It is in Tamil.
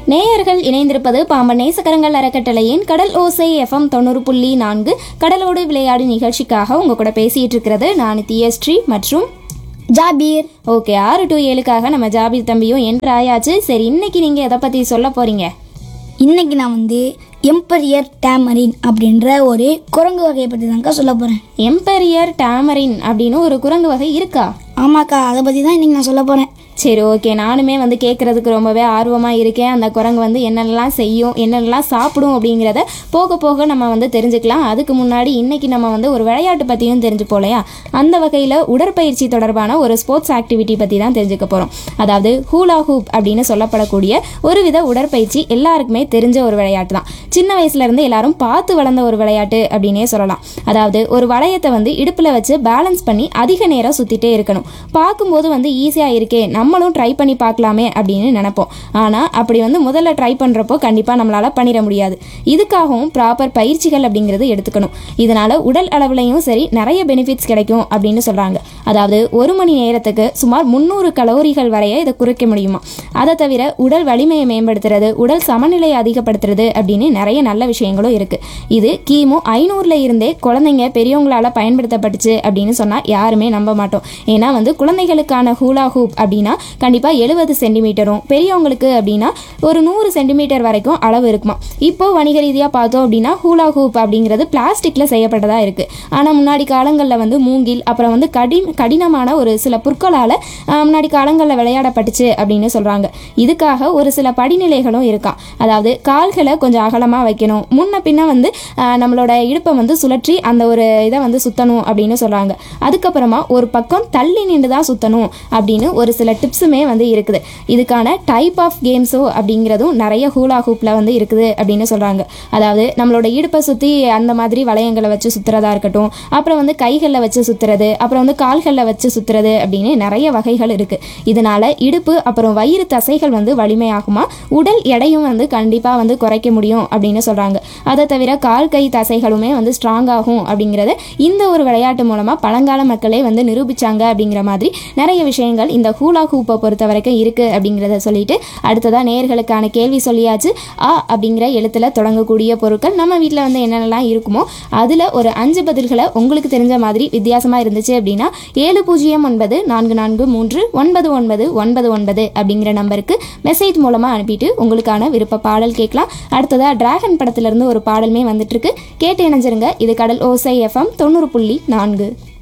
நேயர்கள் இணைந்திருப்பது பாம்பன் நேசக்கரங்கள் அறக்கட்டளையின் கடல் ஓசை எஃப்எம் தொண்ணூறு புள்ளி நான்கு கடலோடு விளையாடு நிகழ்ச்சிக்காக உங்க கூட பேசிட்டு இருக்கிறது நான் தியஸ்ரீ மற்றும் ஜாபீர் ஓகே ஆறு டு ஏழுக்காக நம்ம ஜாபீர் தம்பியும் என்ட்ரு ஆயாச்சு சரி இன்னைக்கு நீங்க எதை பத்தி சொல்ல போறீங்க இன்னைக்கு நான் வந்து எம்பரியர் டேமரின் அப்படின்ற ஒரு குரங்கு வகையை பற்றி தான்க்கா சொல்ல போகிறேன் எம்பரியர் டாமரின் அப்படின்னு ஒரு குரங்கு வகை இருக்கா ஆமாக்கா அதை பற்றி தான் இன்னைக்கு நான் சொல்ல போகிறேன் சரி ஓகே நானுமே வந்து கேட்குறதுக்கு ரொம்பவே ஆர்வமாக இருக்கேன் அந்த குரங்கு வந்து என்னென்னலாம் செய்யும் என்னென்னலாம் சாப்பிடும் அப்படிங்கிறத போக போக நம்ம வந்து தெரிஞ்சுக்கலாம் அதுக்கு முன்னாடி இன்னைக்கு நம்ம வந்து ஒரு விளையாட்டு பற்றியும் தெரிஞ்சு போலையா அந்த வகையில் உடற்பயிற்சி தொடர்பான ஒரு ஸ்போர்ட்ஸ் ஆக்டிவிட்டி பற்றி தான் தெரிஞ்சுக்க போகிறோம் அதாவது ஹூலா ஹூப் அப்படின்னு சொல்லப்படக்கூடிய ஒரு வித உடற்பயிற்சி எல்லாருக்குமே தெரிஞ்ச ஒரு விளையாட்டு தான் சின்ன வயசுலேருந்து எல்லாரும் பார்த்து வளர்ந்த ஒரு விளையாட்டு அப்படின்னே சொல்லலாம் அதாவது ஒரு வளையத்தை வந்து இடுப்பில் வச்சு பேலன்ஸ் பண்ணி அதிக நேரம் சுற்றிட்டே இருக்கணும் பார்க்கும்போது வந்து ஈஸியாக இருக்கே நம்மளும் ட்ரை பண்ணி பார்க்கலாமே அப்படின்னு நினைப்போம் ஆனால் அப்படி வந்து முதல்ல ட்ரை பண்ணுறப்போ கண்டிப்பாக நம்மளால் பண்ணிட முடியாது இதுக்காகவும் ப்ராப்பர் பயிற்சிகள் அப்படிங்கிறது எடுத்துக்கணும் இதனால் உடல் அளவுலையும் சரி நிறைய பெனிஃபிட்ஸ் கிடைக்கும் அப்படின்னு சொல்கிறாங்க அதாவது ஒரு மணி நேரத்துக்கு சுமார் முந்நூறு கலோரிகள் வரைய இதை குறைக்க முடியுமா அதை தவிர உடல் வலிமையை மேம்படுத்துறது உடல் சமநிலையை அதிகப்படுத்துறது அப்படின்னு நிறைய நல்ல விஷயங்களும் இருக்குது இது கிமு ஐநூறுல இருந்தே குழந்தைங்க பெரியவங்களால பயன்படுத்தப்பட்டுச்சு அப்படின்னு சொன்னால் யாருமே நம்ப மாட்டோம் ஏன்னா வந்து குழந்தைகளுக்கான ஹூலா ஹூப் அப்படின்னா கண்டிப்பாக எழுபது சென்டிமீட்டரும் பெரியவங்களுக்கு அப்படின்னா ஒரு நூறு சென்டிமீட்டர் வரைக்கும் அளவு இருக்குமா இப்போ வணிக ரீதியாக பார்த்தோம் அப்படின்னா ஹூலா ஹூப் அப்படிங்கிறது பிளாஸ்டிக்கில் செய்யப்பட்டதா இருக்குது ஆனால் முன்னாடி காலங்களில் வந்து மூங்கில் அப்புறம் வந்து கடி கடினமான ஒரு சில புற்களால் முன்னாடி காலங்களில் விளையாடப்பட்டுச்சு அப்படின்னு சொல்கிறாங்க இதுக்காக ஒரு சில படிநிலைகளும் இருக்காம் அதாவது கால்களை கொஞ்சம் அகலமாக வைக்கணும் முன்ன பின்ன வந்து ஆஹ், நம்மளோட இடுப்பை வந்து சுழற்றி அந்த ஒரு இதை வந்து சுற்றணும் அப்படின்னு சொல்கிறாங்க அதுக்கப்புறமா ஒரு பக்கம் தள்ளி நின்று தான் சுற்றணும் அப்படின்னு ஒரு சில டிப்ஸுமே வந்து இருக்குது இதுக்கான டைப் ஆஃப் கேம்ஸோ அப்படிங்கிறதும் நிறைய ஹூலா ஹூப்பில் வந்து இருக்குது அப்படின்னு சொல்கிறாங்க அதாவது நம்மளோட இடுப்பை சுற்றி அந்த மாதிரி வளையங்களை வச்சு சுற்றுறதா இருக்கட்டும் அப்புறம் வந்து கைகளில் வச்சு சுற்றுறது அப்புறம் வந்து கால்களில் வச்சு சுற்றுறது அப்படின்னு நிறைய வகைகள் இருக்குது இதனால இடுப்பு அப்புறம் வயிறு தசைகள் வந்து வலிமையாகுமா உடல் எடையும் வந்து கண்டிப்பாக வந்து குறைக்க முடியும் அப்படின்னு சொல்கிறாங்க அதை தவிர கால் கை தசைகளுமே வந்து ஸ்ட்ராங் ஆகும் அப்படிங்கிறத இந்த ஒரு விளையாட்டு மூலமாக பழங்கால மக்களே வந்து நிரூபிச்சாங்க அப்படிங்கிற மாதிரி நிறைய விஷயங்கள் இந்த ஹூலா ஹூப்பை பொறுத்த வரைக்கும் இருக்குது அப்படிங்கிறத சொல்லிட்டு அடுத்ததாக நேயர்களுக்கான கேள்வி சொல்லியாச்சு ஆ அப்படிங்கிற எழுத்துல தொடங்கக்கூடிய பொருட்கள் நம்ம வீட்டில் வந்து என்னென்னலாம் இருக்குமோ அதில் ஒரு அஞ்சு பதில்களை உங்களுக்கு தெரிஞ்ச மாதிரி வித்தியாசமாக இருந்துச்சு அப்படின்னா ஏழு பூஜ்ஜியம் ஒன்பது நான்கு நான்கு மூன்று ஒன்பது ஒன்பது ஒன்பது ஒன்பது அப்படிங்கிற நம்பருக்கு மெசேஜ் மூலமாக அனுப்பிட்டு உங்களுக்கான விருப்ப பாடல் கேட்கலாம் அடுத்ததாக டிராகன் படத்திலிருந்து ஒரு பாடலுமே வந்துட்டு இருக்கு கேட்டு இணைஞ்சிருங்க இது கடல் ஓசை எஃப்எம் தொண்ணூறு புள்ளி நான்கு